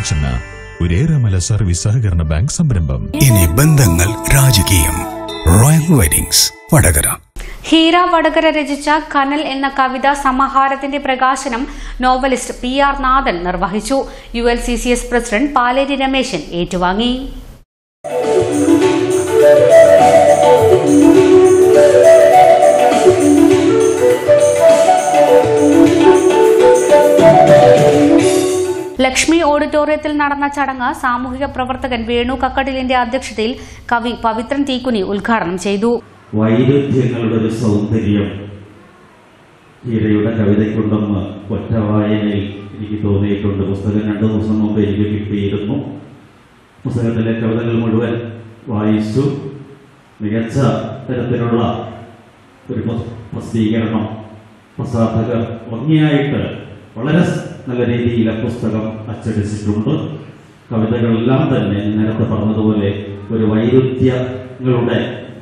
junction ഒരേറെമല service സഹകരണ bank സംരംഭം ഇനി ബന്ധങ്ങൾ രാജകീയം റോയൽ വെഡിങ്സ് വടകര ഹീര വടകര രചിച്ച കനൽ എന്ന കവിതാ സമാഹാരത്തിന്റെ പ്രകാശനം നോവലിസ്റ്റ് പി ആർ നാഥൻ നിർവഹിച്ചു U L C C S president Paleri Rameshan ഏറ്റുവാങ്ങി ലക്ഷ്മി ഓഡിറ്റോറിയത്തിൽ നടന്ന ചടങ്ങ് സാമൂഹിക പ്രവർത്തകൻ വേണു കക്കടിലിന്റെ അധ്യക്ഷതയിൽ കവി പവിത്രൻ തീക്കുനി ഉദ്ഘാടനം ചെയ്തു വൈരുദ്ധ്യങ്ങളുടെ ഒരു സൗന്ദര്യം ഹീരയുടെ കവിതയ്ക്കുണ്ടെന്ന് ഒറ്റ വായനയിൽ എനിക്ക് തോന്നിയിട്ടുണ്ട് പുസ്തകം രണ്ടു ദിവസം മുമ്പ് എനിക്ക് കിട്ടിയിരുന്നു പുസ്തകത്തിലെ കവിതകൾ മുഴുവൻ വായിച്ചു മികച്ച തരത്തിലുള്ള ഒരു പ്രസ്- പ്രസിദ്ധീകരണം പ്രസാധകർ ഭംഗിയായിട്ട് വളരെ നല്ല രീതിയിൽ ആ പുസ്തകം അച്ചടിച്ചിട്ടുണ്ട് കവിതകളെല്ലാം തന്നെ നേരത്തെ പറഞ്ഞതുപോലെ ഒരു വൈരുദ്ധ്യങ്ങളുടെ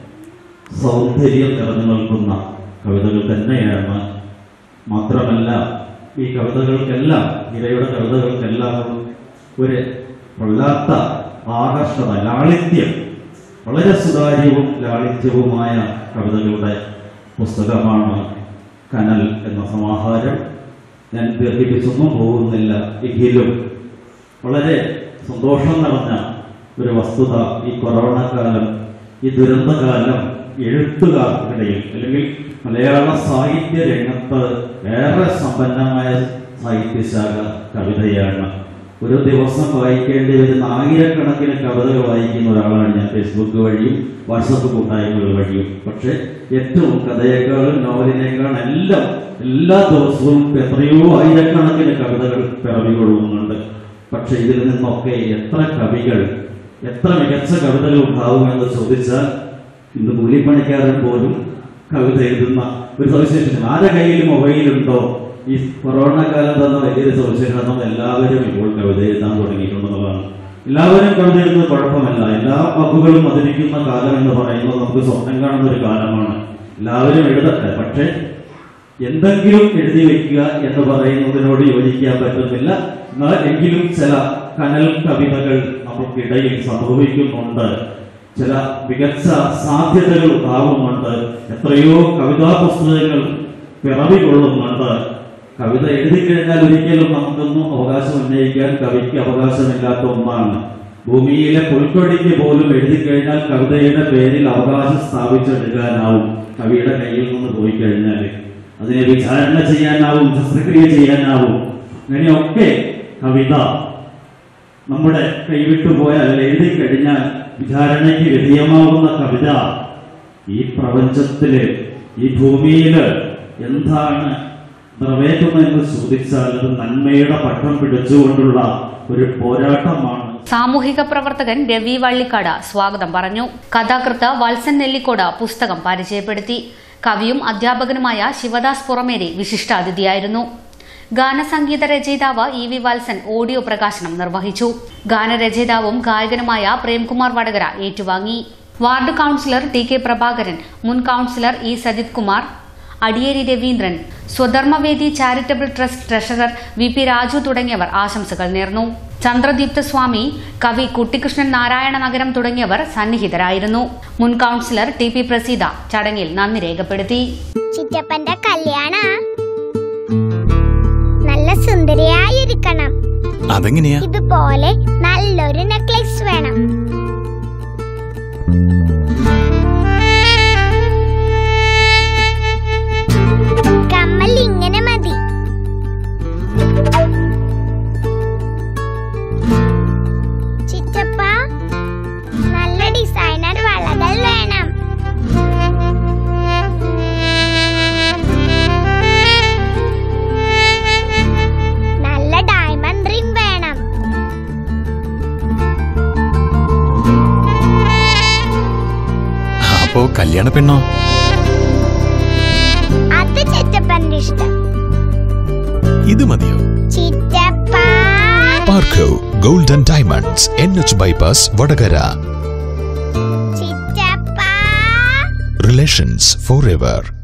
സൗന്ദര്യം നിറഞ്ഞു നിൽക്കുന്ന കവിതകൾ തന്നെയാണ് മാത്രമല്ല ഈ കവിതകൾക്കെല്ലാം ഇരയുടെ കവിതകൾക്കെല്ലാം ഒരു വല്ലാത്ത ആകർഷണ ലാളിത്യം വളരെ സുതാര്യവും ലാളിത്യവുമായ കവിതകളുടെ പുസ്തകമാണ് കനൽ എന്ന സമാഹാരം ഞാൻ ദീർഘിപ്പിച്ചൊന്നും പോകുന്നില്ല എങ്കിലും വളരെ സന്തോഷം നിറഞ്ഞ ഒരു വസ്തുത ഈ കൊറോണ കാലം ഈ ദുരന്തകാലം എഴുത്തുകാർക്കിടയിൽ അല്ലെങ്കിൽ മലയാള സാഹിത്യ രംഗത്ത് ഏറെ സമ്പന്നമായ സാഹിത്യശാഖ കവിതയാണ് ഒരു ദിവസം വായിക്കേണ്ടി വരുന്ന ആയിരക്കണക്കിന് കവിതകൾ വായിക്കുന്ന ഒരാളാണ് ഞാൻ ഫേസ്ബുക്ക് വഴിയും വാട്സപ്പ് കൂട്ടായ്മകൾ വഴിയും പക്ഷെ ഏറ്റവും കഥയേക്കാളും നോവലിനേക്കാളും എല്ലാം എല്ലാ ദിവസവും എത്രയോ ആയിരക്കണക്കിന് കവിതകൾ പിറവി കൊള്ളുന്നുണ്ട് പക്ഷെ ഇതിൽ നിന്നൊക്കെ എത്ര കവികൾ എത്ര മികച്ച കവിതകൾ ഉണ്ടാവുമെന്ന് ചോദിച്ചാൽ ഇന്ന് കൂലിപ്പണിക്കാരൻ പോലും കവിത എഴുതുന്ന ഒരു സവിശേഷത ആരുടെ കയ്യിൽ മൊബൈലുണ്ടോ ഈ കൊറോണ കാലം തന്ന വലിയൊരു സവിശേഷത എല്ലാവരും ഇപ്പോൾ കവിത എഴുതാൻ തുടങ്ങിയിട്ടുണ്ടെന്നുള്ളതാണ് എല്ലാവരും കവിത എഴുതുന്നത് കുഴപ്പമല്ല എല്ലാ വകുകളും മതിരിക്കുന്ന കാലം എന്ന് പറയുന്നത് നമുക്ക് സ്വപ്നം കാണുന്ന ഒരു കാലമാണ് എല്ലാവരും എഴുതട്ടെ പക്ഷേ എന്തെങ്കിലും എഴുതി വെക്കുക എന്ന് പറയുന്നതിനോട് യോജിക്കാൻ പറ്റുന്നില്ല എന്നാൽ എങ്കിലും ചില കനൽ കവിതകൾ നമുക്കിടയിൽ സംഭവിക്കുന്നുണ്ട് ചില മികച്ച സാധ്യതകൾ ഉണ്ടാകുന്നുണ്ട് എത്രയോ കവിതാ പുസ്തകങ്ങൾ പിറവി കൊള്ളുന്നുണ്ട് കവിത എഴുതി കഴിഞ്ഞാൽ ഒരിക്കലും നമുക്കൊന്നും അവകാശം ഉന്നയിക്കാൻ കവിക്ക് അവകാശമില്ലാത്ത ഒന്നാണ് ഭൂമിയിലെ പുൽക്കൊടിക്ക് പോലും എഴുതി കഴിഞ്ഞാൽ കവിതയുടെ പേരിൽ അവകാശം സ്ഥാപിച്ചെടുക്കാനാവും കവിയുടെ കയ്യിൽ നിന്ന് പോയി കഴിഞ്ഞാൽ അതിനെ വിചാരണ ചെയ്യാനാവും ശസ്ത്രക്രിയ ചെയ്യാനാവും അങ്ങനെയൊക്കെ കവിത നമ്മുടെ കൈവിട്ടു പോയാൽ എഴുതി കഴിഞ്ഞാൽ വിചാരണയ്ക്ക് വിധേയമാവുന്ന കവിത ഈ പ്രപഞ്ചത്തില് ഈ ഭൂമിയില് എന്താണ് നിറവേറ്റുന്നതെന്ന് ചോദിച്ചാൽ അത് നന്മയുടെ പട്ടം പിടിച്ചുകൊണ്ടുള്ള ഒരു പോരാട്ടമാണ് സാമൂഹിക പ്രവർത്തകൻ രവി വള്ളിക്കാട് സ്വാഗതം പറഞ്ഞു കഥാകൃത്ത് വത്സൻ നെല്ലിക്കോട് പുസ്തകം പരിചയപ്പെടുത്തി കവിയും അധ്യാപകനുമായ ശിവദാസ് പുറമേരി വിശിഷ്ടാതിഥിയായിരുന്നു ഗാനസംഗീത രചയിതാവ് ഇ വി വത്സൻ ഓഡിയോ പ്രകാശനം നിർവഹിച്ചു ഗാനരചയിതാവും ഗായകനുമായ പ്രേംകുമാർ വടകര ഏറ്റുവാങ്ങി ward councillor T K Prabhakaran മുൻ councillor E Sajith Kumar Adiyeri Raveendran Swadharmavedi charitable trust treasurer V P Raju തുടങ്ങിയവർ ആശംസകൾ നേർന്നു ചന്ദ്രദീപ്ത സ്വാമി കവി കുട്ടിക്കൃഷ്ണൻ നാരായണ നഗരം തുടങ്ങിയവർ സന്നിഹിതരായിരുന്നു മുൻ കൌൺസിലർ ടി പി പ്രസീത ചടങ്ങിൽ നന്ദി രേഖപ്പെടുത്തി ചിറ്റപ്പന്റെ കല്യാണ നല്ല സുന്ദരിയായിരിക്കണം അതെങ്ങനെയാ ഇതുപോലെ നല്ലൊരു നെക്ലേസ് വേണം കമ്മൽ ഇങ്ങനെ മതി ചിറ്റപ്പ നല്ല ഡിസൈനർ വളകൾ വേണം നല്ല ഡയമണ്ട് റിംഗ് വേണം അപ്പോ കല്യാണ പെണ്ണോ അത് ചിറ്റപ്പന്റെ ഇഷ്ടം ഇത് മതിയോ ചിറ്റപ്പ പാർക്കോ golden diamonds N H bypass Vadakara ചിറ്റപ്പ റിലേഷൻസ് ഫോർ എവർ